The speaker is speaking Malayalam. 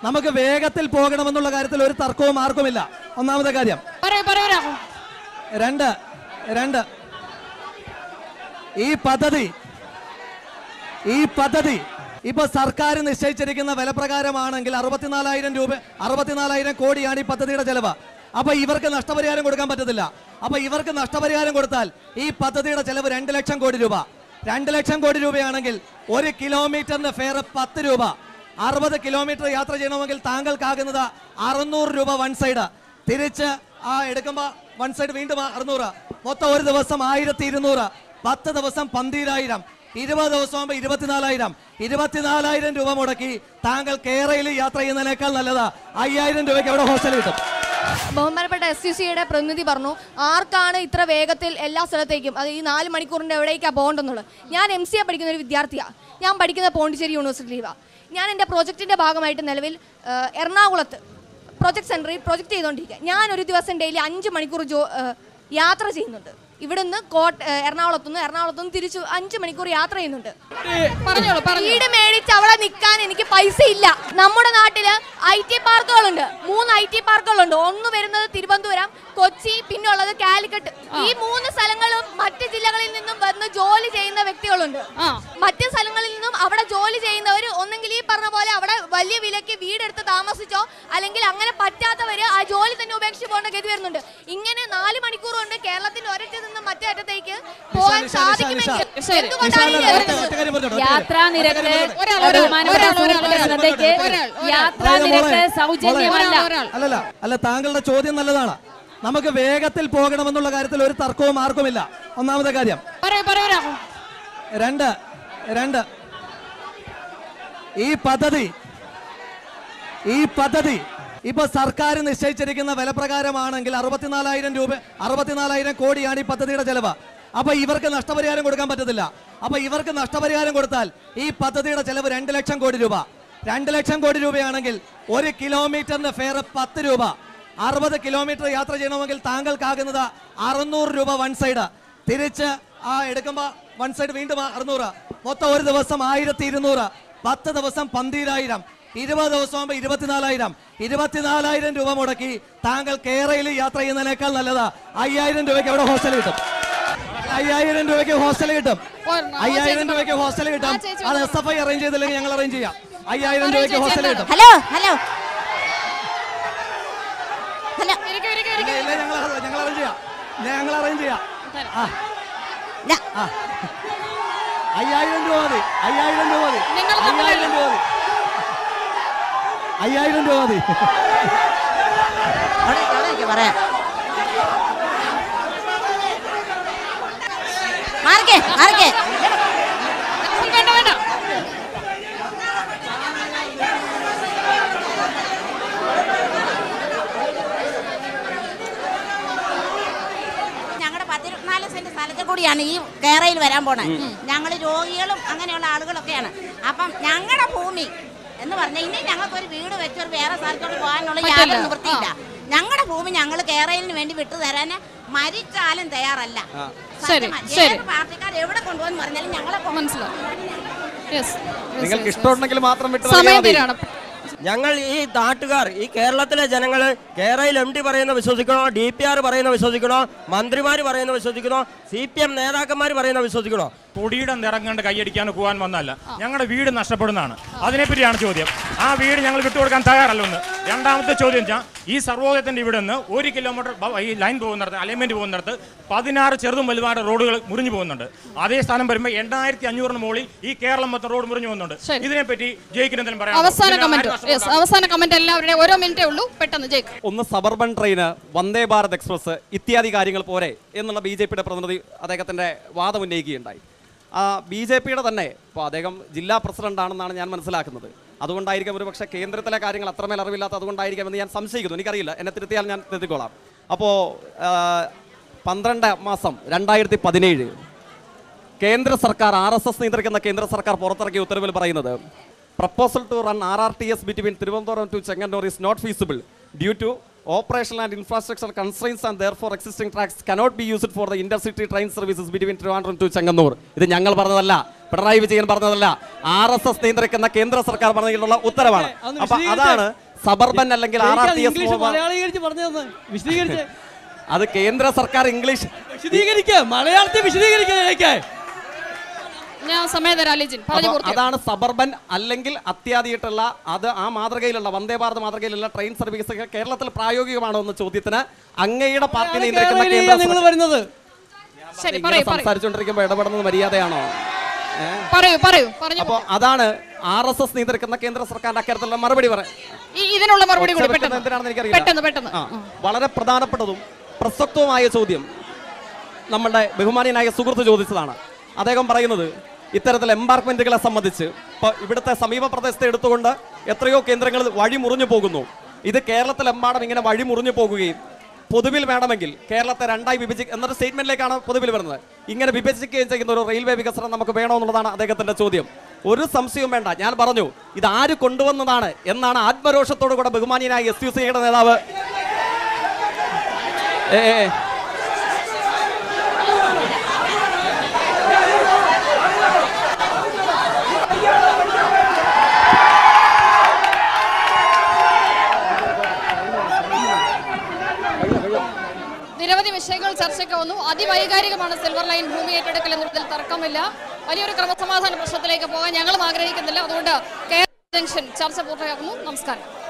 നമുക്ക് വേഗത്തിൽ പോകണമെന്നുള്ള കാര്യത്തിൽ ഒരു തർക്കവും ആർക്കുമില്ല ഒന്നാമത്തെ കാര്യം പറയൂ പറയൂ രാഹുൽ രണ്ട് രണ്ട് ഈ പദ്ധതി ഈ പദ്ധതി ഇപ്പൊ സർക്കാർ നിശ്ചയിച്ചിരിക്കുന്ന വില പ്രകാരമാണെങ്കിൽ അറുപത്തിനാലായിരം രൂപ അറുപത്തിനാലായിരം കോടിയാണ് ഈ പദ്ധതിയുടെ ചെലവ് അപ്പൊ ഇവർക്ക് നഷ്ടപരിഹാരം കൊടുക്കാൻ പറ്റത്തില്ല അപ്പൊ ഇവർക്ക് നഷ്ടപരിഹാരം കൊടുത്താൽ ഈ പദ്ധതിയുടെ ചെലവ് രണ്ട് ലക്ഷം കോടി രൂപ രണ്ട് ലക്ഷം കോടി രൂപയാണെങ്കിൽ ഒരു കിലോമീറ്ററിന് ഫെയർ പത്ത് രൂപ അറുപത് കിലോമീറ്റർ യാത്ര ചെയ്യണമെങ്കിൽ താങ്കൾക്കാകുന്നത് അറുന്നൂറ് രൂപ വൺ സൈഡ് തിരിച്ച് ആ എടുക്കുമ്പോ വൺ സൈഡ് വീണ്ടും അറുന്നൂറ് മൊത്തം ഒരു ദിവസം ആയിരത്തി ഇരുന്നൂറ് പത്ത് ദിവസം പന്തീരായിരം ഇരുപത് ദിവസമാകുമ്പോൾ ഇരുപത്തിനാലായിരം ഇരുപത്തിനാലായിരം രൂപ മുടക്കി താങ്കൾ കേരളയിൽ യാത്ര ചെയ്യുന്നതിനേക്കാൾ നല്ലത് അയ്യായിരം രൂപയ്ക്ക് അവിടെ ഹോസ്റ്റൽ കിട്ടും ബഹുമാനപ്പെട്ട എസ് യു സിയുടെ പ്രതിനിധി പറഞ്ഞു ആർക്കാണ് ഇത്ര വേഗത്തിൽ എല്ലാ സ്ഥലത്തേക്കും അത് ഈ നാല് മണിക്കൂറിൻ്റെ എവിടേക്കാണ് പോകേണ്ടെന്നുള്ളത് ഞാൻ എം സി എ പഠിക്കുന്ന ഒരു വിദ്യാർത്ഥിയാണ് ഞാൻ പഠിക്കുന്ന പോണ്ടിച്ചേരി യൂണിവേഴ്സിറ്റിയിലാണ് ഞാൻ എൻ്റെ പ്രോജക്റ്റിൻ്റെ ഭാഗമായിട്ട് നിലവിൽ ആ, എറണാകുളത്ത് പ്രോജക്ട് സെൻറ്ററിൽ പ്രൊജക്റ്റ് ചെയ്തുകൊണ്ടിരിക്കുക ഞാൻ ഒരു ദിവസം ഡെയിലി അഞ്ച് മണിക്കൂർ ജോ ആ, യാത്ര ചെയ്യുന്നുണ്ട് ഇവിടുന്ന് കോട്ട ആ, എറണാകുളത്തുനിന്ന് എറണാകുളത്തുനിന്ന് തിരിച്ചു അഞ്ച് മണിക്കൂർ യാത്ര ചെയ്യുന്നുണ്ട് പറഞ്ഞോളൂ പറഞ്ഞു വീട് മേടിച്ച് അവിടെ നിൽക്കാൻ എനിക്ക് പൈസ ഇല്ല നമ്മുടെ നാട്ടില് ഐ ടി പാർക്കുകളുണ്ട് മൂന്ന് ഐ ടി പാർക്കുകളുണ്ട് ഒന്ന് വരുന്നത് തിരുവനന്തപുരം കൊച്ചി പിന്നെ ഉള്ളത് കാലിക്കറ്റ് ഈ മൂന്ന് സ്ഥലങ്ങളും മറ്റ് ജില്ലകളിൽ നിന്നും വന്ന് ജോലി ചെയ്യുന്ന വ്യക്തികളുണ്ട് ആ. മറ്റ് സ്ഥലങ്ങളിൽ നിന്നും അവിടെ ജോലി ചെയ്യുന്നവർ ഒന്നെങ്കിൽ ഈ പറഞ്ഞ പോലെ അവിടെ വലിയ വിലയ്ക്ക് വീടെടുത്ത് താമസിച്ചോ അല്ലെങ്കിൽ അങ്ങനെ പറ്റാത്തവര് ആ ജോലി തന്നെ ഉപേക്ഷിച്ച് പോകേണ്ട ഗതി വരുന്നുണ്ട് ഇങ്ങനെ നാല് മണിക്കൂർ കൊണ്ട് കേരളത്തിന്റെ ഒരറ്റത്ത് നിന്ന് മറ്റേ അറ്റത്തേക്ക് പോകാൻ നിഷാ, നിഷാ, സാധിക്കുമെങ്കിൽ ശരി. എന്തുകൊണ്ടാണ് ഈ നിഷാ, വരുന്നത്? ഒറ്റ കാര്യം പറഞ്ഞോട്ടെ, ഒറ്റ കാര്യം. യാത്രാ നിരക്ക് ഒരാൾ, ഒരാൾ, ബഹുമാനപ്പെട്ട ഒരാൾ, ഒരാൾ, സുഹൃത്തുക്കളുടെ ഒരാൾ, ശ്രദ്ധയ്ക്ക് ഒരാൾ, ഒരാൾ. യാത്രാ അതായത് നിരക്ക് മോളെ, സൗജന്യമല്ല ഒരാൾ, ഒരാൾ. അല്ലല്ല അല്ല താങ്കളുടെ ചോദ്യം നല്ലതാണ് നമുക്ക് വേഗത്തിൽ പോകണമെന്നുള്ള കാര്യത്തിൽ ഒരു തർക്കവും ആർക്കുമില്ല ഒന്നാമത്തെ കാര്യം പറയൂ പറയൂ രാഹുൽ രണ്ട് രണ്ട് ഈ പദ്ധതി ഈ പദ്ധതി ഇപ്പൊ സർക്കാർ നിശ്ചയിച്ചിരിക്കുന്ന വില പ്രകാരമാണെങ്കിൽ അറുപത്തിനാലായിരം രൂപ അറുപത്തിനാലായിരം കോടിയാണ് ഈ പദ്ധതിയുടെ ചെലവ് അപ്പൊ ഇവർക്ക് നഷ്ടപരിഹാരം കൊടുക്കാൻ പറ്റത്തില്ല അപ്പൊ ഇവർക്ക് നഷ്ടപരിഹാരം കൊടുത്താൽ ഈ പദ്ധതിയുടെ ചെലവ് രണ്ട് ലക്ഷം കോടി രൂപ രണ്ട് ലക്ഷം കോടി രൂപയാണെങ്കിൽ ഒരു കിലോമീറ്ററിന് ഫെയർ പത്ത് രൂപ അറുപത് കിലോമീറ്റർ യാത്ര ചെയ്യണമെങ്കിൽ താങ്കൾക്കാകുന്നത് അറുന്നൂറ് രൂപ വൺ സൈഡ് തിരിച്ച് ആ എടുക്കുമ്പോ വൺ സൈഡ് വീണ്ടും അറുന്നൂറ് മൊത്തം ഒരു ദിവസം ആയിരത്തി ഇരുന്നൂറ് പത്ത് ദിവസം പന്തീരായിരം ഇരുപത് ദിവസമാകുമ്പോൾ ഇരുപത്തിനാലായിരം ഇരുപത്തിനാലായിരം രൂപ മുടക്കി താങ്കൾ കേരളയിൽ യാത്ര ചെയ്യുന്നതിനേക്കാൾ നല്ലത് അയ്യായിരം രൂപയ്ക്ക് അവിടെ ഹോസ്റ്റൽ കിട്ടും അയ്യായിരം രൂപയ്ക്ക് ഹോസ്റ്റൽ കിട്ടും ഒരെണ്ണം. ആ അയ്യായിരം ചേച്ചി രൂപയ്ക്ക് ഹോസ്റ്റൽ കിട്ടും ആ ചേച്ചി അത് എസ് എഫ് ഐ അറേഞ്ച് ചെയ്തില്ലെങ്കിൽ ഞങ്ങൾ അറേഞ്ച് ചെയ്യാം അയ്യായിരം പറയൂ രൂപയ്ക്ക് ചേച്ചി, ഹോസ്റ്റൽ എന്താണ്? കിട്ടും ഹലോ ഹലോ ഹലോ ഇരിക്കൂ, ഇരിക്കൂ, ഇല്ല ഇരിക്കൂ. ഇല്ല ഞങ്ങൾ ഞങ്ങൾ അറേഞ്ച് ചെയ്യാം ഞങ്ങൾ അറേഞ്ച് ചെയ്യാം ആ ഞാ- ആ. അയ്യായിരം രൂപ മതി അയ്യായിരം രൂപ മതി നിങ്ങൾ തമ്മിലല്ല. അയ്യായിരം രൂപ മതി അയ്യായിരം രൂപ മതി അവിടെ അവിടെ നിൽക്ക് പറയാം മാറിക്കേ മാറിക്കേ വേണ്ട വേണ്ട ഞങ്ങളുടെ പത്തിരുപത്തിനാല് സെന്റ് സ്ഥലത്തിൽ കൂടിയാണ് ഈ കേരളയിൽ വരാൻ പോണത് ഞങ്ങൾ രോഗികളും അങ്ങനെയുള്ള ആളുകളൊക്കെയാണ് അപ്പം ഞങ്ങളുടെ ഭൂമി എന്ന് പറഞ്ഞാൽ ഇനി ഞങ്ങൾക്ക് ഒരു വീട് വെച്ചൊരു വേറെ സ്ഥലത്തോട്ട് പോകാനുള്ള പറ്റില്ല. യാതൊരു നിവൃത്തിയില്ല ഞങ്ങളുടെ ഭൂമി ഞങ്ങൾ കേരളത്തിന് വേണ്ടി വിട്ടു തരാൻ മരിച്ചാലും തയ്യാറല്ല ശരി, സത്യമാ. ശരി. ഏത് പാർട്ടിക്കാർ എവിടെ കൊണ്ടുപോകുന്നു പറഞ്ഞാലും ഞങ്ങളെ കൊ- മനസ്സിലായി യെസ് നിങ്ങൾക്ക് ഇഷ്ടമുണ്ടെങ്കിൽ മാത്രം വിട്ടു സമയം നൽകിയാൽ മതി. തീരാണ് ഞങ്ങൾ ഈ നാട്ടുകാർ ഈ കേരളത്തിലെ ജനങ്ങൾ കേരളയിൽ എം ഡി പറയുന്ന വിശ്വസിക്കണോ ഡി പി ആർ പറയുന്ന വിശ്വസിക്കണോ മന്ത്രിമാർ പറയുന്ന വിശ്വസിക്കണോ സി പി എം നേതാക്കന്മാർ പറയുന്ന വിശ്വസിക്കണോ കൊടിയുടെ നിറം കണ്ട് കൈയടിക്കാൻ പോകാൻ വന്നല്ല ഞങ്ങളുടെ വീട് നഷ്ടപ്പെടുന്നതാണ് അതിനെപ്പറ്റിയാണ് ചോദ്യം ആ വീട് ഞങ്ങൾ വിട്ടുകൊടുക്കാൻ തയ്യാറല്ല ഒന്ന് രണ്ടാമത്തെ ചോദ്യം വെച്ചാൽ ഈ സർവോദയത്തിന്റെ ഇവിടെ നിന്ന് ഒരു കിലോമീറ്റർ ബ- ഈ ലൈൻ പോകുന്നിടത്ത് അലൈൻമെന്റ് പോകുന്നിടത്ത് പതിനാറ് ചെറുതും വലുതായ റോഡുകൾ മുറിഞ്ഞു പോകുന്നുണ്ട് അതേ സ്ഥാനം വരുമ്പോൾ എണ്ണായിരത്തി അഞ്ഞൂറിന് മുകളിൽ ഈ കേരളം മൊത്തം റോഡ് മുറിഞ്ഞു പോകുന്നുണ്ട് ശരി. ഇതിനെപ്പറ്റി ജയിക്കുന്നതിനും പറയാം അവസാന കമന്റ് യെസ് അവസാന കമന്റ് എല്ലാവരുടെയും ഓരോ മിനിറ്റേ ഉള്ളൂ പെട്ടെന്ന് ജയിക്ക് ഒന്ന് സബർബൻ ട്രെയിന് വന്ദേ ഭാരത് എക്സ്പ്രസ് ഇത്യാദി കാര്യങ്ങൾ പോരെ എന്നുള്ള ബി ജെ പിയുടെ പ്രതിനിധി അദ്ദേഹത്തിന്റെ വാദം ഉന്നയിക്കുകയുണ്ടായി ആ ബി ജെ പിയുടെ തന്നെ ഇപ്പോൾ അദ്ദേഹം ജില്ലാ പ്രസിഡന്റ് ആണെന്നാണ് ഞാൻ മനസ്സിലാക്കുന്നത് അതുകൊണ്ടായിരിക്കും ഒരു പക്ഷേ കേന്ദ്രത്തിലെ കാര്യങ്ങൾ അത്രമേൽ അറിവില്ലാത്ത അതുകൊണ്ടായിരിക്കും എന്ന് ഞാൻ സംശയിക്കുന്നു എനിക്കറിയില്ല എന്നെ തിരുത്തിയാൽ ഞാൻ തിരുത്തിക്കോളാം അപ്പോൾ പന്ത്രണ്ട് മാസം രണ്ടായിരത്തി പതിനേഴ് കേന്ദ്ര സർക്കാർ ആർ എസ് എസ് നിയന്ത്രിക്കുന്ന കേന്ദ്ര സർക്കാർ പുറത്തിറക്കിയ ഉത്തരവിൽ പറയുന്നത് proposal to run R R T S between Thiruvananthapuram to Chengannur is not feasible due to operation and infrastructure constraints and their four existing tracks cannot be used for the intercity train services between Trivandrum to Chengannur ഇത് ഞങ്ങൾ പറഞ്ഞതല്ല പിണറായി വിജയൻ പറഞ്ഞതല്ല ആർ എസ് എസ് നിയന്ത്രിക്കുന്ന കേന്ദ്ര സർക്കാർ പറഞ്ഞിട്ടുള്ള ഉത്തരവാണ് ഒന്ന് അപ്പൊ വിശദീകരിച്ച് അതാണ് സബർബൻ അല്ലെങ്കിൽ ആർ ആർ എനിക്കത് ടി ഇംഗ്ലീഷ് എസ് മലയാളീകരിച്ച് പറഞ്ഞു തന്നെ വിശദീകരിച്ച് അത് കേന്ദ്ര സർക്കാർ ഇംഗ്ലീഷ് വിശദീകരിക്കുക മലയാളത്തിൽ വിശദീകരിക്കുക എനിക്ക് ഞാൻ സമയം തരാം ലിജിൻ പറഞ്ഞു അപ്പൊ പൂർത്തി അതാണ് സബർബൻ അല്ലെങ്കിൽ അത്യാദിയായിട്ടുള്ള അത് ആ മാതൃകയിലുള്ള വന്ദേ ഭാരത് മാതൃകയിലുള്ള ട്രെയിൻ സർവീസ് കേരളത്തിൽ പ്രായോഗികമാണോ എന്ന ചോദ്യത്തിന് അങ്ങയുടെ പാർട്ടി നിയന്ത്രിക്കുന്ന കേന്ദ്ര നിങ്ങൾ സർക്കാർ വരുന്നത് ശരി ഇങ്ങനെ പറയൂ പറയൂ സംസാരിച്ചുകൊണ്ടിരിക്കുമ്പോൾ ഇടപെടുന്നത് മര്യാദയാണോ ഏ? പറയൂ പറയൂ പറഞ്ഞു അപ്പൊ അതാണ് ആർ എസ് എസ് നിയന്ത്രിക്കുന്ന കേന്ദ്ര സർക്കാരിന്റെ അക്കാര്യത്തിലുള്ള മറുപടി പറയാം ഈ ഇതിനുള്ള മറുപടി കൂടി ഒച്ച വെക്കുന്നത് പെട്ടെന്ന് എന്തിനാണെന്ന് എനിക്കറിയില്ല. പെട്ടെന്ന് പെട്ടെന്ന് ആ, വളരെ പ്രധാനപ്പെട്ടതും പ്രസക്തവുമായ ചോദ്യം നമ്മുടെ ബഹുമാനിയനായ സുഹൃത്ത് ചോദിച്ചതാണ് അദ്ദേഹം പറയുന്നത് ഇത്തരത്തിൽ എംബാർക്ക്മെന്റുകളെ സംബന്ധിച്ച് ഇപ്പൊ ഇവിടുത്തെ സമീപ പ്രദേശത്തെ എടുത്തുകൊണ്ട് എത്രയോ കേന്ദ്രങ്ങൾ വഴി മുറിഞ്ഞു പോകുന്നു ഇത് കേരളത്തിലെമ്പാടും ഇങ്ങനെ വഴി മുറിഞ്ഞു പോകുകയും പൊതുവിൽ വേണമെങ്കിൽ കേരളത്തെ രണ്ടായി വിഭജി എന്നൊരു സ്റ്റേറ്റ്മെന്റിലേക്കാണ് പൊതുവിൽ വരുന്നത് ഇങ്ങനെ വിഭജിക്കുകയും ചെയ്യുന്ന ഒരു റെയിൽവേ വികസനം നമുക്ക് വേണമെന്നുള്ളതാണ് അദ്ദേഹത്തിന്റെ ചോദ്യം ഒരു സംശയവും വേണ്ട ഞാൻ പറഞ്ഞു ഇത് ആര് കൊണ്ടുവന്നതാണ് എന്നാണ് ആത്മരോഷത്തോടു കൂടെ ബഹുമാനിയനായ എസ് യു സിയുടെ നേതാവ് ഏ, ഏ, ഏ. നിരവധി വിഷയങ്ങൾ ചർച്ചയ്ക്ക് വന്നു അതിവൈകാരികമാണ് സിൽവർ ലൈൻ ഭൂമി ഏറ്റെടുക്കൽ എന്നതിൽ തർക്കമില്ല വലിയൊരു ക്രമസമാധാന പ്രശ്നത്തിലേക്ക് പോകാൻ ഞങ്ങളും ആഗ്രഹിക്കുന്നില്ല അതുകൊണ്ട് കേരള ജംഗ്ഷൻ ചർച്ച പൂർത്തിയാക്കുന്നു നമസ്കാരം